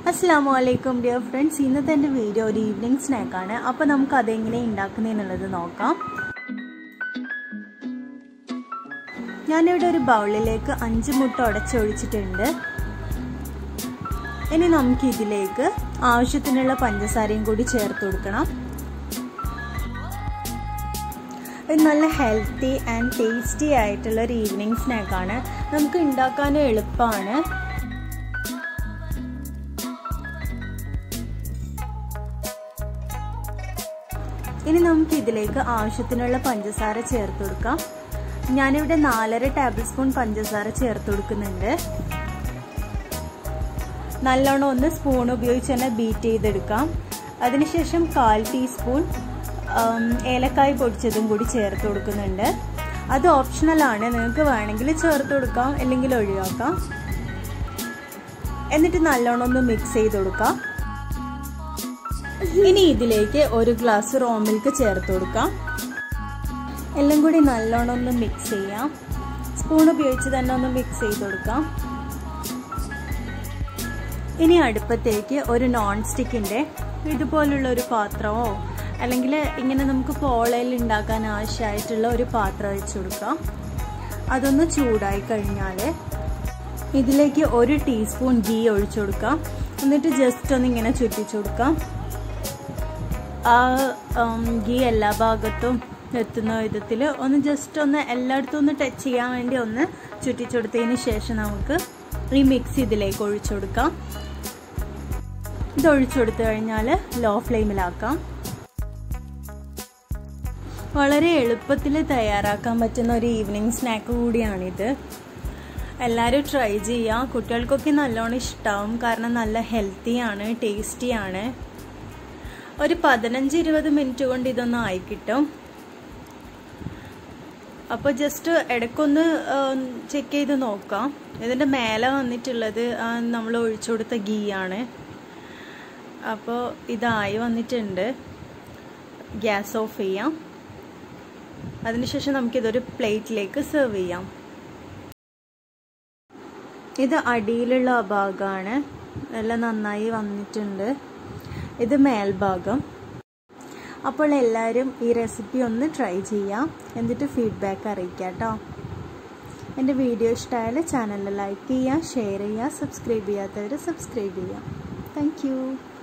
അസ്സാം വലൈക്കും dear friends ഇന്നത്തെ എൻ്റെ വീഡിയോ ഒരു ഈവനിങ് സ്നാക്കാണ് അപ്പോൾ നമുക്ക് അതെങ്ങനെ ഉണ്ടാക്കുന്നതെന്നുള്ളത് നോക്കാം ഞാനിവിടെ ഒരു ബൗളിലേക്ക് അഞ്ച് മുട്ട ഉടച്ചൊഴിച്ചിട്ടുണ്ട് ഇനി നമുക്ക് ഇതിലേക്ക് ആവശ്യത്തിനുള്ള പഞ്ചസാരയും കൂടി ചേർത്ത് കൊടുക്കണം ഇത് നല്ല ഹെൽത്തി ആൻഡ് ടേസ്റ്റി ആയിട്ടുള്ള ഒരു ഈവനിങ് സ്നാക്കാണ് നമുക്ക് ഉണ്ടാക്കാനും എളുപ്പമാണ് ഇനി നമുക്ക് ഇതിലേക്ക് ആവശ്യത്തിനുള്ള പഞ്ചസാര ചേർത്ത് കൊടുക്കാം ഞാനിവിടെ നാലര ടേബിൾ സ്പൂൺ പഞ്ചസാര ചേർത്ത് കൊടുക്കുന്നുണ്ട് നല്ലോണം ഒന്ന് സ്പൂൺ ഉപയോഗിച്ച് തന്നെ ബീറ്റ് ചെയ്തെടുക്കാം അതിനുശേഷം കാൽ ടീസ്പൂൺ ഏലക്കായ് പൊടിച്ചതും കൂടി ചേർത്ത് കൊടുക്കുന്നുണ്ട് അത് ഓപ്ഷണലാണ് നിങ്ങൾക്ക് വേണമെങ്കിൽ ചേർത്ത് കൊടുക്കാം അല്ലെങ്കിൽ ഒഴിവാക്കാം എന്നിട്ട് നല്ലോണം ഒന്ന് മിക്സ് ചെയ്ത് കൊടുക്കാം ഇനി ഇതിലേക്ക് ഒരു ഗ്ലാസ് റോ മിൽക്ക് ചേർത്ത് കൊടുക്കാം എല്ലാം കൂടി നല്ലോണം ഒന്ന് മിക്സ് ചെയ്യാം സ്പൂൺ ഉപയോഗിച്ച് തന്നെ ഒന്ന് മിക്സ് ചെയ്ത് കൊടുക്കാം ഇനി അടുപ്പത്തേക്ക് ഒരു നോൺ സ്റ്റിക്കിൻ്റെ ഇതുപോലുള്ള ഒരു പാത്രമോ അല്ലെങ്കിൽ ഇങ്ങനെ നമുക്ക് പോളയിൽ ഉണ്ടാക്കാൻ ആവശ്യമായിട്ടുള്ള ഒരു പാത്രം വെച്ച് കൊടുക്കാം അതൊന്ന് ചൂടായി കഴിഞ്ഞാൽ ഇതിലേക്ക് ഒരു ടീസ്പൂൺ ഗീ ഒഴിച്ചു കൊടുക്കാം എന്നിട്ട് ജസ്റ്റ് ഒന്ന് ഇങ്ങനെ ചുറ്റിച്ചു കൊടുക്കാം ആ ഗീ എല്ലാ ഭാഗത്തും എത്തുന്ന വിധത്തിൽ ഒന്ന് ജസ്റ്റ് ഒന്ന് എല്ലായിടത്തും ഒന്ന് ടച്ച് ചെയ്യാൻ വേണ്ടി ഒന്ന് ചുറ്റിച്ചെടുത്തതിന് ശേഷം നമുക്ക് ഈ മിക്സ് ഇതിലേക്ക് ഒഴിച്ചു കൊടുക്കാം ഇത് ഒഴിച്ചു കൊടുത്തു കഴിഞ്ഞാൽ ലോ ഫ്ലെയിമിലാക്കാം വളരെ എളുപ്പത്തിൽ തയ്യാറാക്കാൻ പറ്റുന്ന ഒരു ഈവനിങ് സ്നാക്ക് കൂടിയാണിത് എല്ലാവരും ട്രൈ ചെയ്യുക കുട്ടികൾക്കൊക്കെ നല്ലോണം ഇഷ്ടമാവും കാരണം നല്ല ഹെൽത്തിയാണ് ടേസ്റ്റിയാണ് ഒരു പതിനഞ്ച് ഇരുപത് മിനിറ്റ് കൊണ്ട് ഇതൊന്നും ആയി കിട്ടും അപ്പോൾ ജസ്റ്റ് ഇടയ്ക്കൊന്ന് ചെക്ക് ചെയ്ത് നോക്കാം ഇതിൻ്റെ മേലെ വന്നിട്ടുള്ളത് നമ്മൾ ഒഴിച്ചു കൊടുത്ത ഗീ ആണ് അപ്പോൾ ഇതായി വന്നിട്ടുണ്ട് ഗ്യാസ് ഓഫ് ചെയ്യാം അതിനുശേഷം നമുക്കിതൊരു പ്ലേറ്റിലേക്ക് സെർവ് ചെയ്യാം ഇത് അടിയിലുള്ള ഭാഗമാണ് എല്ലാം നന്നായി വന്നിട്ടുണ്ട് ഇത് മേൽഭാഗം അപ്പോൾ എല്ലാവരും ഈ റെസിപ്പി ഒന്ന് ട്രൈ ചെയ്യാം എന്നിട്ട് ഫീഡ്ബാക്ക് അറിയിക്കാം കേട്ടോ എൻ്റെ വീഡിയോ ഇഷ്ടമായാൽ ചാനൽ ലൈക്ക് ചെയ്യുക ഷെയർ ചെയ്യുക സബ്സ്ക്രൈബ് ചെയ്യാത്തവർ സബ്സ്ക്രൈബ് ചെയ്യുക താങ്ക്